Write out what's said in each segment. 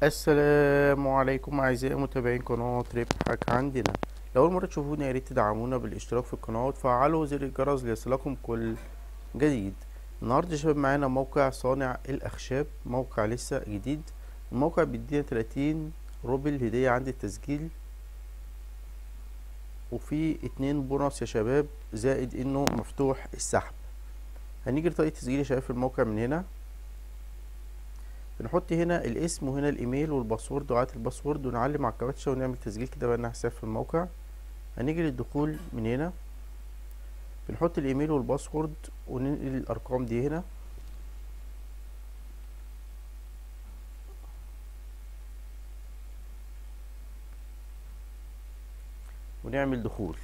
السلام عليكم اعزائي متابعين قناة ربحك عندنا لو اول مرة تشوفونا يا ريت تدعمونا بالاشتراك في القناة وتفعلوا زر الجرس ليصلكم كل جديد النهاردة يا شباب معانا موقع صانع الاخشاب موقع لسه جديد الموقع بيدينا 30 روبل هدية عند التسجيل وفي اتنين بونص يا شباب زائد انه مفتوح السحب هنيجي لطريقة تسجيل يا شباب في الموقع من هنا بنحط هنا الاسم وهنا الايميل والباسورد وعادة الباسورد ونعلم على الكابتشا ونعمل تسجيل كده بقى حساب في الموقع هنيجي للدخول من هنا بنحط الايميل والباسورد وننقل الارقام دي هنا ونعمل دخول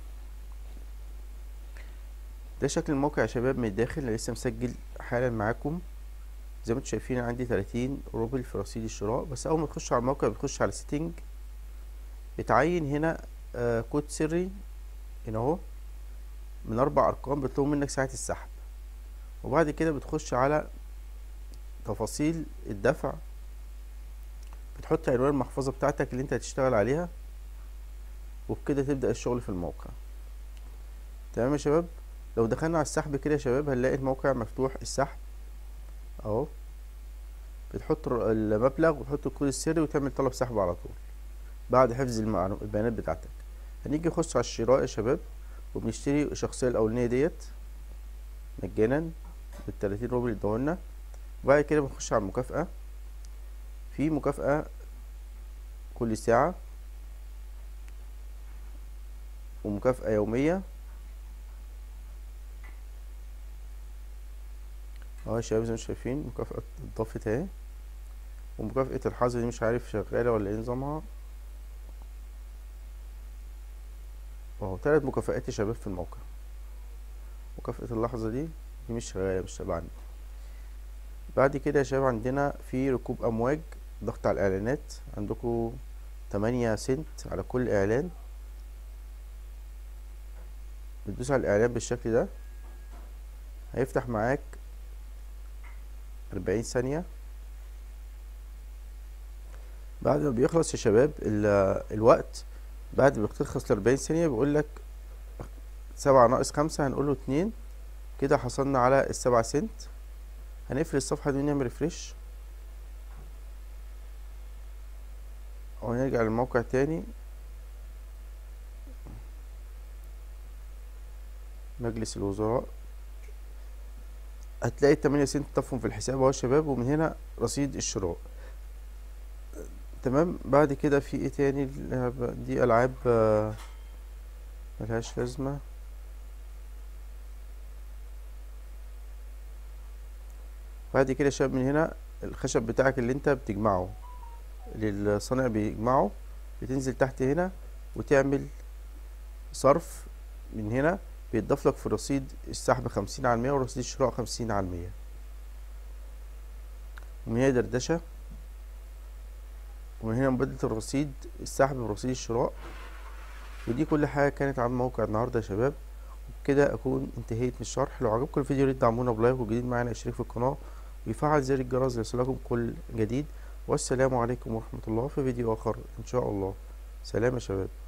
ده شكل الموقع يا شباب من الداخل انا لسه مسجل حالا معاكم زي ما انتم شايفين عندي 30 روبل في رصيد الشراء بس اول ما تخش على الموقع بتخش على سيتنج بتعين هنا آه كود سري هنا اهو من اربع ارقام بيطلبوا منك ساعة السحب وبعد كده بتخش على تفاصيل الدفع بتحط عنوان المحفظة بتاعتك اللي انت هتشتغل عليها وبكده تبدأ الشغل في الموقع تمام يا شباب لو دخلنا على السحب كده يا شباب هنلاقي الموقع مفتوح السحب اهو بتحط المبلغ وتحط الكود السري وتعمل طلب سحب على طول بعد حفظ البيانات بتاعتك هنيجي نخش على الشراء يا شباب وبنشتري الشخصية الأولانية ديت مجانا بالتلاتين روبل اداهولنا وبعد كده بنخش على المكافأة في مكافأة كل ساعة ومكافأة يومية اهو يا شباب زي ما شايفين مكافأة اتضافت اهي ومكافأة الحظ دي مش عارف شغالة ولا ايه نظامها اهو تلات مكافآت يا شباب في الموقع مكافأة اللحظة دي دي مش شغالة مش تبعني بعد كده يا شباب عندنا في ركوب أمواج ضغط على الإعلانات عندكم تمانية سنت على كل إعلان بتدوس على الإعلان بالشكل ده هيفتح معاك أربعين ثانية بعد ما بيخلص يا شباب الوقت بعد ما بتخلص الأربعين ثانية بيقول لك سبعة ناقص خمسة هنقوله اتنين كده حصلنا على السبعة سنت هنقفل الصفحة دي ونعمل ريفريش ونرجع للموقع تاني مجلس الوزراء هتلاقي التمانية سنت طفهم في الحساب اهو يا شباب ومن هنا رصيد الشراء تمام بعد كده في ايه تاني دي العاب ملهاش لازمة بعد كده يا شباب من هنا الخشب بتاعك اللي انت بتجمعه اللي الصانع بيجمعه بتنزل تحت هنا وتعمل صرف من هنا بيتضاف لك في رصيد السحب خمسين على المية ورصيد الشراء خمسين على المية ومن هنا دردشة ومن هنا مبادلة الرصيد السحب برصيد الشراء ودي كل حاجة كانت عن موقع النهاردة يا شباب وبكده أكون انتهيت من الشرح لو عجبكم الفيديو ياريت تدعمونا بلايك وجديد معانا اشترك في القناة ويفعل زر الجرس ليصلكم كل جديد والسلام عليكم ورحمة الله في فيديو آخر إن شاء الله سلام يا شباب